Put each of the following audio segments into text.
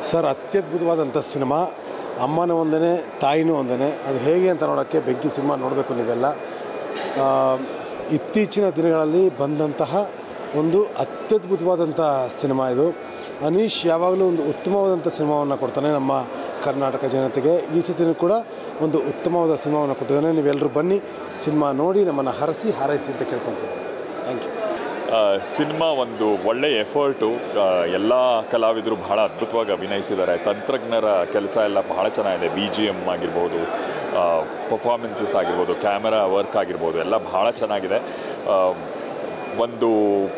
sir ಅತ್ಯದ್ಭುತವಾದಂಥ cinema ಅಮ್ಮನ ಒಂದನೇ ತಾಯಿನೂ ಒಂದನೇ ಅದು ಹೇಗೆ ಅಂತ ನೋಡೋಕ್ಕೆ ಬೆಂಕಿ ಸಿನಿಮಾ ನೋಡಬೇಕು ನೀವೆಲ್ಲ ಆ, ಇತ್ತೀಚಿನ ದಿನಗಳಲ್ಲಿ ಬಂದಂತಹ ಒಂದು ಅತ್ಯದ್ಭುತವಾದಂಥ ಸಿನಿಮಾ ಇದು ಅನೀಶ್ ಯಾವಾಗಲೂ ಒಂದು ಉತ್ತಮವಾದಂಥ ಸಿನಿಮಾವನ್ನು ಕೊಡ್ತಾನೆ ನಮ್ಮ ಕರ್ನಾಟಕ ಜನತೆಗೆ ಈ ಸತಿನೂ ಕೂಡ ಒಂದು ಉತ್ತಮವಾದ ಸಿನಿಮಾವನ್ನು ಕೊಟ್ಟಿದ್ದಾನೆ ನೀವೆಲ್ಲರೂ ಬನ್ನಿ ಸಿನಿಮಾ ನೋಡಿ ನಮ್ಮನ್ನು ಹರಸಿ ಹಾರೈಸಿ ಅಂತ ಕೇಳ್ಕೊತೀನಿ ಥ್ಯಾಂಕ್ ಯು ಸಿನಿಮಾ ಒಂದು ಒಳ್ಳೆಯ ಎಫರ್ಟು ಎಲ್ಲ ಕಲಾವಿದರು ಬಹಳ ಅದ್ಭುತವಾಗಿ ಅಭಿನಯಿಸಿದ್ದಾರೆ ತಂತ್ರಜ್ಞರ ಕೆಲಸ ಎಲ್ಲ ಬಹಳ ಚೆನ್ನಾಗಿದೆ ಬಿ ಜಿ ಎಮ್ ಆಗಿರ್ಬೋದು ಪರ್ಫಾರ್ಮೆನ್ಸಸ್ ಆಗಿರ್ಬೋದು ಕ್ಯಾಮರಾ ವರ್ಕ್ ಆಗಿರ್ಬೋದು ಎಲ್ಲ ಬಹಳ ಚೆನ್ನಾಗಿದೆ ಆ, ಒಂದು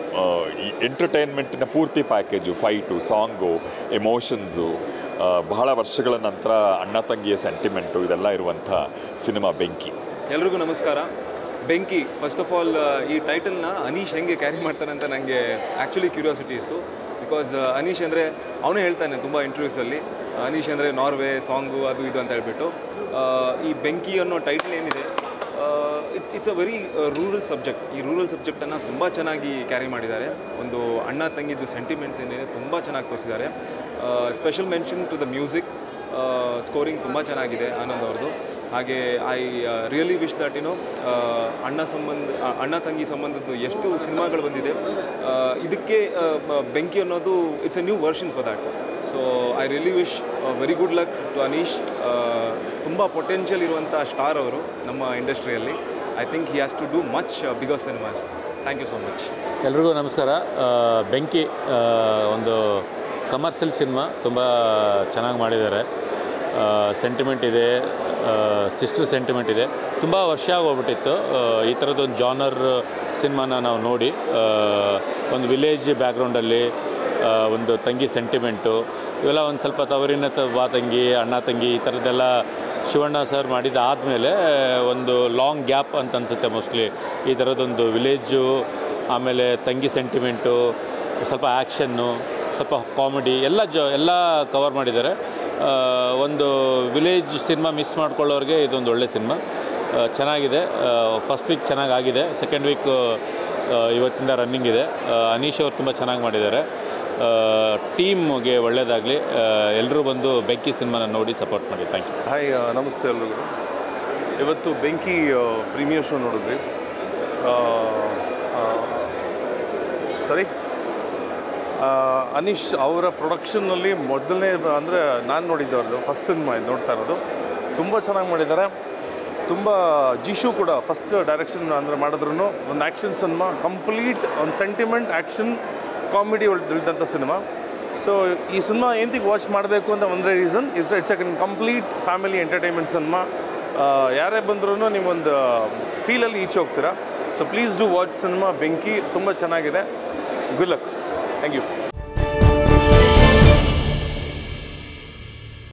ಎಂಟರ್ಟೈನ್ಮೆಂಟಿನ ಪೂರ್ತಿ ಪ್ಯಾಕೇಜು ಫೈಟು ಸಾಂಗು ಎಮೋಷನ್ಸು ಬಹಳ ವರ್ಷಗಳ ನಂತರ ಅಣ್ಣ ತಂಗಿಯ ಸೆಂಟಿಮೆಂಟು ಇದೆಲ್ಲ ಇರುವಂಥ ಸಿನಿಮಾ ಬೆಂಕಿ ಎಲ್ರಿಗೂ ನಮಸ್ಕಾರ ಬೆಂಕಿ ಫಸ್ಟ್ ಆಫ್ ಆಲ್ ಈ ಟೈಟಲ್ನ ಅನೀಶ್ ಹೆಂಗೆ ಕ್ಯಾರಿ ಮಾಡ್ತಾನೆ ಅಂತ ನನಗೆ ಆ್ಯಕ್ಚುಲಿ ಕ್ಯೂರಿಯಾಸಿಟಿ ಇತ್ತು ಬಿಕಾಸ್ ಅನೀಶ್ ಅಂದರೆ ಅವನೇ ಹೇಳ್ತಾನೆ ತುಂಬ ಇಂಟರ್ವ್ಯೂಸಲ್ಲಿ ಅನೀಶ್ ಅಂದರೆ ನಾರ್ವೆ ಸಾಂಗು ಅದು ಇದು ಅಂತ ಹೇಳ್ಬಿಟ್ಟು ಆ, ಈ ಬೆಂಕಿ ಅನ್ನೋ ಟೈಟಲ್ ಏನಿದೆ it's it's a very rural subject ಈ ರೂರಲ್ ಸಬ್ಜೆಕ್ಟನ್ನು ತುಂಬ ಚೆನ್ನಾಗಿ ಕ್ಯಾರಿ ಮಾಡಿದ್ದಾರೆ ಒಂದು ಅಣ್ಣ ತಂಗಿದ್ದು ಸೆಂಟಿಮೆಂಟ್ಸ್ ಏನಿದೆ ತುಂಬ ಚೆನ್ನಾಗಿ ತೋರಿಸಿದ್ದಾರೆ special mention to the music scoring ತುಂಬ ಚೆನ್ನಾಗಿದೆ ಆನಂದ್ ಅವ್ರದ್ದು ಹಾಗೆ ಐ ರಿಯಲಿ ವಿಶ್ ದಟ್ ಏನೋ ಅಣ್ಣ ಸಂಬಂಧ ಆ, ಅಣ್ಣ ತಂಗಿ ಸಂಬಂಧದ್ದು ಎಷ್ಟು ಸಿನಿಮಾಗಳು ಬಂದಿದೆ ಆ, ಇದಕ್ಕೆ ಆ, ಮ- ಬೆಂಕಿ ಅನ್ನೋದು it's a new version for that so I really wish very good luck to Anish ತುಂಬ ಪೊಟೆನ್ಷಿಯಲ್ ಇರುವಂಥ ಸ್ಟಾರ್ ಅವರು ನಮ್ಮ ಇಂಡಸ್ಟ್ರಿಯಲ್ಲಿ I think he has to do much bigger cinemas thank you so much ಎಲ್ರಿಗೂ ನಮಸ್ಕಾರ ಆ, ಬೆಂಕಿ ಆ, ಒಂದು ಕಮರ್ಷಿಯಲ್ ಸಿನಿಮಾ ತುಂಬ ಚೆನ್ನಾಗಿ ಮಾಡಿದ್ದಾರೆ ಸೆಂಟಿಮೆಂಟ್ ಇದೆ ಸಿಸ್ಟರ್ ಸೆಂಟಿಮೆಂಟ್ ಇದೆ ತುಂಬ ವರ್ಷ ಆಗೋಗ್ಬಿಟ್ಟಿತ್ತು ಆ, ಈ ಥರದ್ದೊಂದು ಜಾನರ್ ಸಿನಿಮಾನ ನಾವು ನೋಡಿ ಆ, ಒಂದು ವಿಲೇಜ್ ಬ್ಯಾಕ್ಗ್ರೌಂಡಲ್ಲಿ ಆ, ಒಂದು ತಂಗಿ ಸೆಂಟಿಮೆಂಟು ಇವೆಲ್ಲ ಒಂದು ಸ್ವಲ್ಪ ತವರಿನ ತ ಬಾ ತಂಗಿ ಅಣ್ಣ ತಂಗಿ ಈ ಥರದ್ದೆಲ್ಲ ಶಿವಣ್ಣ ಸರ್ ಮಾಡಿದ ಆದಮೇಲೆ ಒಂದು ಲಾಂಗ್ ಗ್ಯಾಪ್ ಅಂತ ಅನಿಸುತ್ತೆ ಮೋಸ್ಟ್ಲಿ ಈ ಥರದ್ದೊಂದು ವಿಲೇಜು ಆಮೇಲೆ ತಂಗಿ ಸೆಂಟಿಮೆಂಟು ಸ್ವಲ್ಪ ಆ್ಯಕ್ಷನ್ನು ಸ್ವಲ್ಪ ಕಾಮಿಡಿ ಎಲ್ಲ ಜ ಎಲ್ಲ ಕವರ್ ಮಾಡಿದ್ದಾರೆ ಆ, ಒಂದು ವಿಲೇಜ್ ಸಿನಿಮಾ ಮಿಸ್ ಮಾಡ್ಕೊಳ್ಳೋರಿಗೆ ಇದೊಂದು ಒಳ್ಳೆ ಸಿನಿಮಾ ಆ, ಚೆನ್ನಾಗಿದೆ ಫಸ್ಟ್ ವೀಕ್ ಚೆನ್ನಾಗಾಗಿದೆ ಸೆಕೆಂಡ್ ವೀಕ್ ಇವತ್ತಿಂದ ರನ್ನಿಂಗ್ ಇದೆ ಆ, ಅನೀಶ್ ಅವರು ತುಂಬ ಚೆನ್ನಾಗಿ ಮಾಡಿದ್ದಾರೆ ಟೀಮ್ಗೆ ಒಳ್ಳೆಯದಾಗಲಿ ಎಲ್ಲರೂ ಬಂದು ಬೆಂಕಿ ಸಿನಿಮಾನ ನೋಡಿ ಸಪೋರ್ಟ್ ಮಾಡಿ ಥ್ಯಾಂಕ್ ಯು ಹಾಯ್ ಆ, ನಮಸ್ತೆ ಎಲ್ರಿಗೂ ಇವತ್ತು ಬೆಂಕಿ ಪ್ರೀಮಿಯರ್ ಶೋ ನೋಡಿದ್ವಿ ಸರಿ ಅನೀಶ್ ಅವರ ಪ್ರೊಡಕ್ಷನ್ನಲ್ಲಿ ಮೊದಲನೇ ಅಂದರೆ ನಾನು ನೋಡಿದ್ದು ಅವ್ರದ್ದು ಫಸ್ಟ್ ಸಿನಿಮಾ ಇದು ನೋಡ್ತಾ ಇರೋದು ತುಂಬ ಚೆನ್ನಾಗಿ ಮಾಡಿದ್ದಾರೆ ತುಂಬ ಜಿಶು ಕೂಡ ಫಸ್ಟ್ ಡೈರೆಕ್ಷನ್ ಅಂದರೆ ಮಾಡಿದ್ರು ಒಂದು ಆ್ಯಕ್ಷನ್ ಸಿನಿಮಾ ಕಂಪ್ಲೀಟ್ ಒಂದು ಸೆಂಟಿಮೆಂಟ್ ಆ್ಯಕ್ಷನ್ ಕಾಮಿಡಿ ಇದ್ದಂಥ ಸಿನಿಮಾ ಸೊ ಈ ಸಿನಿಮಾ ಏನಂತಿಗೆ ವಾಚ್ ಮಾಡಬೇಕು ಅಂತ ಒಂದೇ reason is it's a complete family entertainment cinema ಯಾರೇ ಬಂದ್ರೂ ನೀವೊಂದು ಫೀಲಲ್ಲಿ ಈಚೆ ಹೋಗ್ತೀರಾ so please do watch cinema Benki ತುಂಬ ಚೆನ್ನಾಗಿದೆ ಗುಡ್ ಲಕ್ ಥ್ಯಾಂಕ್ ಯು